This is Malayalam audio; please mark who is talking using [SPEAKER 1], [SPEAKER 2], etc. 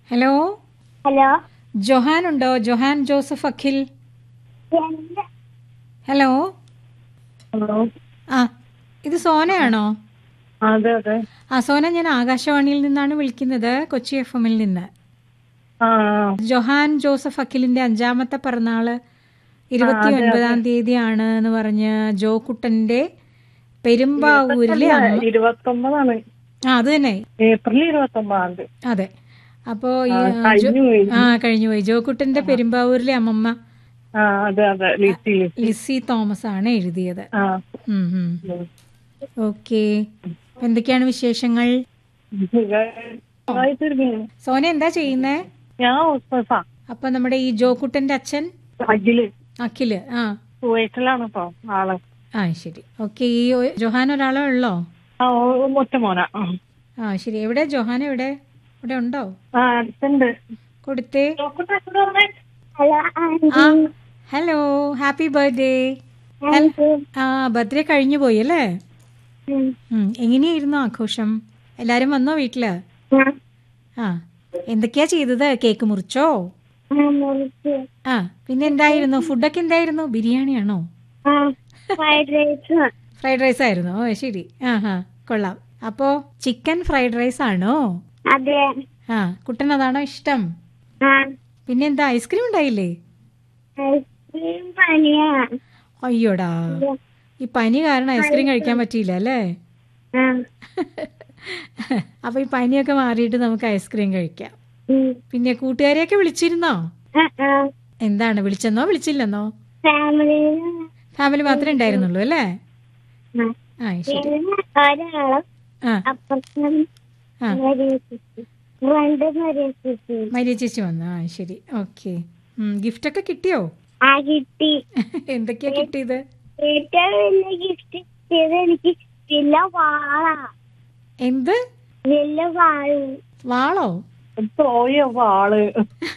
[SPEAKER 1] ഹലോ
[SPEAKER 2] ഹലോ
[SPEAKER 1] ജൊഹാൻ ഉണ്ടോ ജൊഹാൻ ജോസഫ് അഖിൽ
[SPEAKER 2] എന്റെ
[SPEAKER 1] ഹലോ
[SPEAKER 3] ഹലോ
[SPEAKER 1] ആ ഇത് സോനയാണോ
[SPEAKER 3] അതെ അതെ
[SPEAKER 1] ആ സോന ഞാൻ ആകാശവാണിയിൽ നിന്നാണ് വിളിക്കുന്നത് കൊച്ചി എഫ് എമ്മിൽ നിന്ന്
[SPEAKER 3] ആ
[SPEAKER 1] ജൊഹാൻ ജോസഫ് അഖിലിന്റെ അഞ്ചാമത്തെ പിറന്നാള് ഇരുപത്തി ഒൻപതാം തീയതിയാണ് എന്ന് പറഞ്ഞ് ജോക്കുട്ടന്റെ പെരുമ്പാവൂരിലെ അമ്മ
[SPEAKER 3] ഇരുപത്തൊമ്പതാണ്
[SPEAKER 1] ആ അത് തന്നെ
[SPEAKER 3] ഏപ്രിൽ ഇരുപത്തൊമ്പതാം തീയതി
[SPEAKER 1] അതെ അപ്പോ ഈ
[SPEAKER 3] ആ,
[SPEAKER 1] ആ, ജോ-
[SPEAKER 3] കഴിഞ്ഞു പോയി.
[SPEAKER 1] ആ കഴിഞ്ഞു പോയി ജോക്കുട്ടന്റെ പെരുമ്പാവൂരിലെ അമ്മമ്മ
[SPEAKER 3] ആ അതെ അതെ ലിസി ലിസി
[SPEAKER 1] ലിസി തോമസ് ആണ് എഴുതിയത്
[SPEAKER 3] ആ
[SPEAKER 1] ഉം, ഉം.
[SPEAKER 3] ഉം.
[SPEAKER 1] ഓക്കെ എന്തൊക്കെയാണ് വിശേഷങ്ങൾ
[SPEAKER 3] സുഖമായിട്ടിരിക്കുന്നു.
[SPEAKER 1] സോന എന്താ ചെയ്യുന്നേ
[SPEAKER 3] ഞാൻ ഹോസ്പിറ്റലാ
[SPEAKER 1] അപ്പൊ നമ്മുടെ ഈ ജോക്കുട്ടന്റെ അച്ഛൻ
[SPEAKER 3] അഖില്
[SPEAKER 1] അഖില് ആ
[SPEAKER 3] കുവൈറ്റിലാണ് ഇപ്പൊ ആള്
[SPEAKER 1] ആ ശരി ഓക്കെ ഈ ഒ- ജൊഹാൻ ഒരാളെ ഉള്ളോ
[SPEAKER 3] ആ ഓ- ഒറ്റ മോന ആ.
[SPEAKER 1] ആ ശരി എവിടെ ജൊഹാൻ എവിടെ ഇവിടെ ഉണ്ടോ
[SPEAKER 3] ആ അടുത്തുണ്ട്
[SPEAKER 1] കൊടുത്തേ
[SPEAKER 2] ഹലോ
[SPEAKER 1] ആ ഹലോ ഹാപ്പി ബർത്ത്ഡേ
[SPEAKER 2] ആന്റി
[SPEAKER 1] ആ ബർത്ത്ഡേ കഴിഞ്ഞു പോയി അല്ലേ ഉം, എങ്ങനെയായിരുന്നു ആഘോഷം എല്ലാരും വന്നോ വീട്ടില് ആ എന്തൊക്കെയാ ചെയ്തത് കേക്ക് മുറിച്ചോ
[SPEAKER 2] മുറിച്ച്
[SPEAKER 1] ആ പിന്നെ എന്തായിരുന്നു ഫുഡൊക്കെ എന്തായിരുന്നു ബിരിയാണിയാണോ
[SPEAKER 2] ആ ഫ്രൈഡ് റൈസ്
[SPEAKER 1] ഫ്രൈഡ് റൈസ് ആയിരുന്നു ഓ ശരി ആ ഹാ കൊള്ളാം അപ്പോ ചിക്കൻ ഫ്രൈഡ് റൈസ് ആണോ
[SPEAKER 2] അതെ
[SPEAKER 1] ആ കുട്ടൻ അതാണോ ഇഷ്ടം
[SPEAKER 2] ആ
[SPEAKER 1] പിന്നെ എന്താ ഐസ്ക്രീം ഉണ്ടായില്ലേ
[SPEAKER 2] ഐസ്ക്രീം പനിയാ
[SPEAKER 1] അയ്യോടാ ഈ പനി കാരണം ഐസ്ക്രീം കഴിക്കാൻ പറ്റിയില്ല അല്ലേ
[SPEAKER 2] ആ
[SPEAKER 1] അപ്പൊ ഈ പനിയൊക്കെ മാറിയിട്ട് നമുക്ക് ഐസ്ക്രീം കഴിക്കാം
[SPEAKER 2] ഉം.
[SPEAKER 1] പിന്നെ കൂട്ടുകാരെയൊക്കെ വിളിച്ചിരുന്നോ
[SPEAKER 2] ആ ആ
[SPEAKER 1] എന്താണ് വിളിച്ചെന്നോ വിളിച്ചില്ലെന്നോ
[SPEAKER 2] ഫാമിലിയിൽ
[SPEAKER 1] ഫാമിലി മാത്രമേ ഉണ്ടായിരുന്നുള്ളൂ അല്ലേ
[SPEAKER 2] ആ.
[SPEAKER 1] ആ ശരി
[SPEAKER 2] പിന്നെ ഒരാളും
[SPEAKER 1] ആ
[SPEAKER 2] അപ്പുറത്തും
[SPEAKER 1] ആ.
[SPEAKER 2] രണ്ട് മരിയ
[SPEAKER 1] മരിയ ചേച്ചി വന്നു ആ ശരി ഓക്കെ ഗിഫ്റ്റ് ഒക്കെ കിട്ടിയോ
[SPEAKER 2] ആ കിട്ടി
[SPEAKER 1] എന്തൊക്കെയാ കിട്ടിയത്
[SPEAKER 2] ഏറ്റവും വലിയ ഗിഫ്റ്റ് ചെയ്ത് എനിക്ക് വലിയ വാളാ
[SPEAKER 1] എന്ത്
[SPEAKER 2] വലിയ വാള്
[SPEAKER 1] വാളോ
[SPEAKER 3] പോയ ആള്